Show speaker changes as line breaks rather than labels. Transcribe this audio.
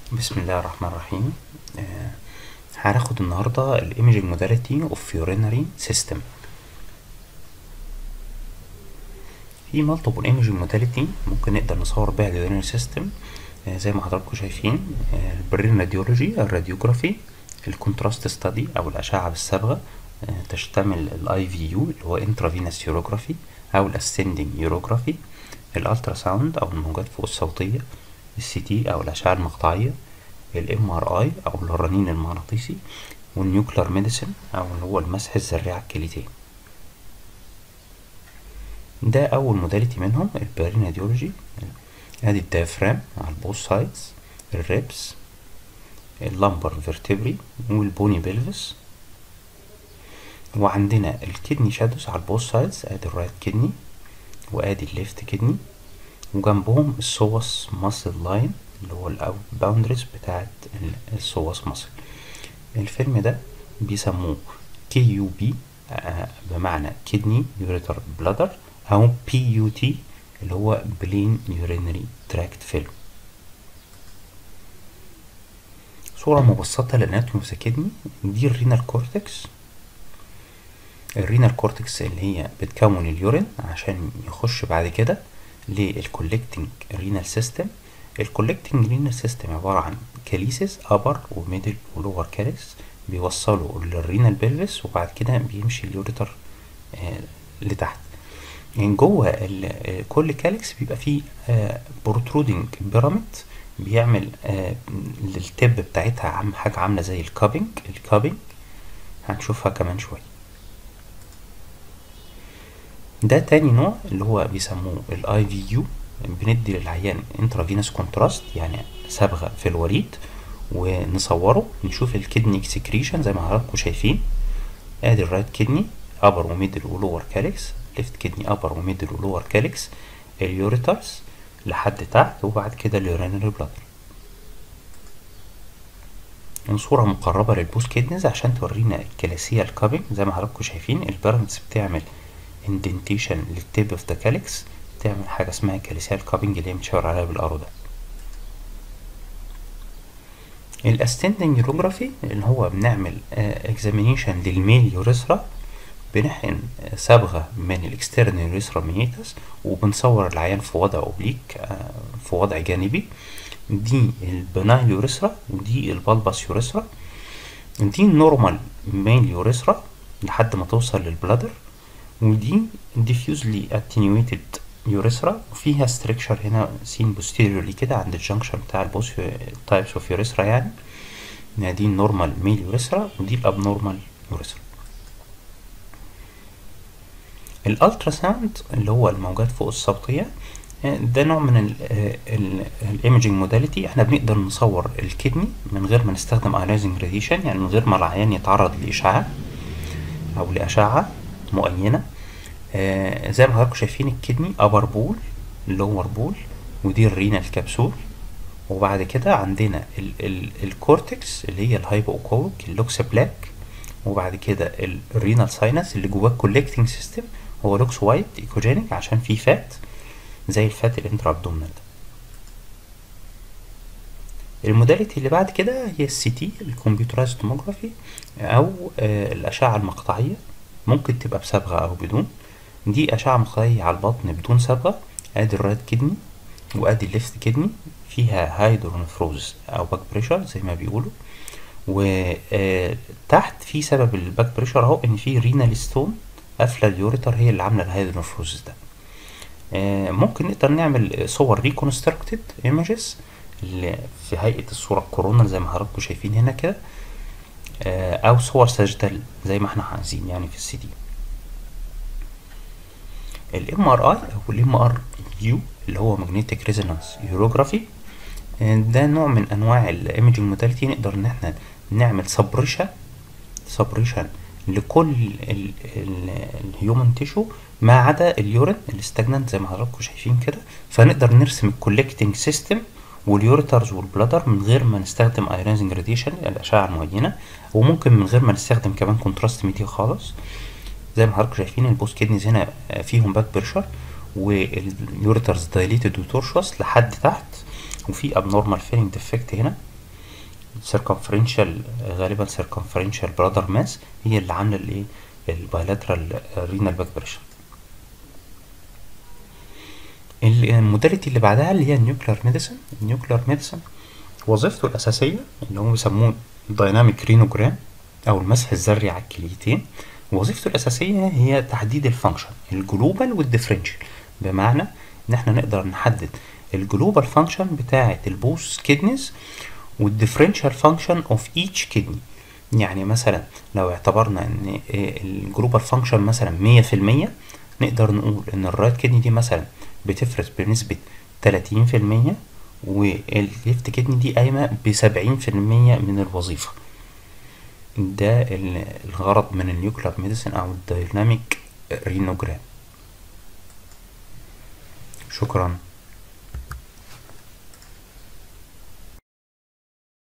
بسم الله الرحمن الرحيم آه، هناخد النهاردة ال Imaging Modality of Urinary System في multiple imaging modality ممكن نقدر نصور بيها ال Urinary System آه، زي ما حضراتكم شايفين آه، البرين راديولوجي الراديوجرافي الكونتراست ستادي أو الأشعة بالصبغة آه، تشتمل ال IVU اللي هو Intravenous Urography أو ال Ascending Urography الألترا ساوند أو الموجات فوق الصوتية السي تي أو الأشعة المقطعية الام ار اي أو الرنين المغناطيسي والنيوكلر ميديسن أو اللي هو المسح الذريع الكليتين ده أول موداليتي منهم البريناديولوجي ادي الديافرام على البوث سايدز الريبس اللامبر فيرتبري والبوني بيلفس وعندنا الكدني شادوز على البوث سايدز ادي الرايت كدني وادي الليفت كدني وجنبهم السوس ماسل لاين اللي هو الاوت باوندريز بتاعت السوس ماسل الفيلم ده بيسموه كي يو بي بمعنى كدني يوريتر بلادر او بي يو تي اللي هو بلين يورينري تراكت فيلم صورة مبسطة للاناتومي اوف ذا كدني دي الرينال كورتكس الرينال كورتكس اللي هي بتكون اليورين عشان يخش بعد كده للكولكتنج رينال سيستم الكولكتنج رينال سيستم عبارة عن كاليسيس ابر وميدل ولور كاليس بيوصلوا للرينال بيلفس وبعد كده بيمشي اليوريتر آه لتحت يعني جوه كل كاليكس بيبقى فيه آه بروترودنج بيراميد بيعمل آه للتب بتاعتها عم حاجة عاملة زي الكابينج الكابينج هنشوفها كمان شوية ده تاني نوع اللي هو بيسموه الاي في يو بندي للعيان انترافينوس كونتراست يعني صبغه في الوريد ونصوره نشوف الكدني اكسكريشن زي ما حضراتكم شايفين ادي الرايت كدني ابر وميدل ولور كاليكس ليفت كدني ابر وميدل ولور كاليكس اليوريترز لحد تحت وبعد كده اليورينري بلادر صورة مقربة للبوس كيدنيز عشان تورينا الكلاسية الكابينج زي ما حضراتكم شايفين البيراميدز بتعمل اندنتيشن للتيب اوف ذا كاليكس تعمل حاجه اسمها كاليسيال كابينج اللي هي متشاور عليها بالارو ده الاستندنج يوروجرافي اللي هو بنعمل اكزامينيشن للميل يوريثرا بنحقن صبغه من الاكسترنال يوريثرا مينيتس وبنصور العيان في وضع اوبليك في وضع جانبي دي البنايل يوريثرا ودي البلبس يوريثرا دي النورمال ميل يوريثرا لحد ما توصل للبلادر ودي diffusely attenuated يوريثرا وفيها ستريكشر هنا سين posteriorly كده عند الجنكشن بتاع البوس تايبس اوف يوريثرا يعني دي النورمال ميل يوريثرا ودي الابنورمال يوريثرا الالترا ساوند اللي هو الموجات فوق الصوتيه ده نوع من الايمجنج موداليتي احنا بنقدر نصور الكدني من غير ما نستخدم ايونايزنج راديشن يعني من غير ما العيان يتعرض لاشعاع او لاشعه معينه آه زي ما حضراتكم شايفين الكدني ابر بول لور بول ودي الرينال كبسول وبعد كده عندنا ال ال الكورتكس اللي هي الهايبوكوك اللوكس بلاك وبعد كده الرينال ساينس اللي جواه الكولكتنج سيستم هو لوكس وايت ايكوجينيك عشان فيه فات زي الفات الانترا ابدومينال ده الموداليتي اللي بعد كده هي السي تي الكمبيوترايز توموجرافي او آه الاشعه المقطعيه ممكن تبقى بصبغه او بدون دي اشعه مقطعيه على البطن بدون صبغه ادي الرايت كدني وادي الليفت كدني فيها هايدرونفروز او باك بريشر زي ما بيقولوا وتحت في سبب الباك بريشر اهو ان في رينال ستون قافله اليوريتر هي اللي عامله الهايدرونفروز ده ممكن نقدر نعمل صور ريكونستركتد ايمجز في هيئه الصوره الكورونا زي ما حضراتكم شايفين هنا كده او صور ساجيتال زي ما احنا عايزين يعني في السي دي الام ار اي او الام ار يو اللي هو ماجنتيك ريزونانس يوروجرافي ده نوع من انواع الايمجنج موداليتي نقدر ان احنا نعمل سبريشن سبريشن لكل الهيومن تيشو ما عدا اليورين الاستجنانت زي ما حضراتكم شايفين كده فنقدر نرسم الكولكتنج سيستم واليوريترز والبلادر من غير ما نستخدم ايونايزنج راديشن الاشعه المعينه وممكن من غير ما نستخدم كمان كونتراست ميديا خالص زي ما حضراتكم شايفين البوست كيدنيز هنا فيهم باك بريشر واليوريترز دايليتد وتورشوس لحد تحت وفي ابنورمال فيلينج ديفكت هنا circumferential غالبا circumferential bladder mass هي اللي عامله الايه البايلاترال رينال باك بريشر الموداليتي اللي بعدها اللي هي النيوكلير ميديسن النيوكلير ميديسن وظيفته الأساسية اللي هم بيسموه دايناميك رينوجرام أو المسح الذري على الكليتين وظيفته الأساسية هي تحديد الفانكشن الجلوبال والديفرنشال بمعنى إن احنا نقدر نحدد الجلوبال فانكشن بتاعة البوث كيدنيز والديفرنشال فانكشن اوف ايتش كيدني يعني مثلا لو اعتبرنا ان الجلوبال فانكشن مثلا مية في المية نقدر نقول ان الرايت كيدني دي مثلا بتفرز بنسبة تلاتين في المية والليفت كيدني دي قايمة بسبعين في المية من الوظيفة ده الغرض من النيوكلير ميديسن او الدايناميك رينوجرام شكرا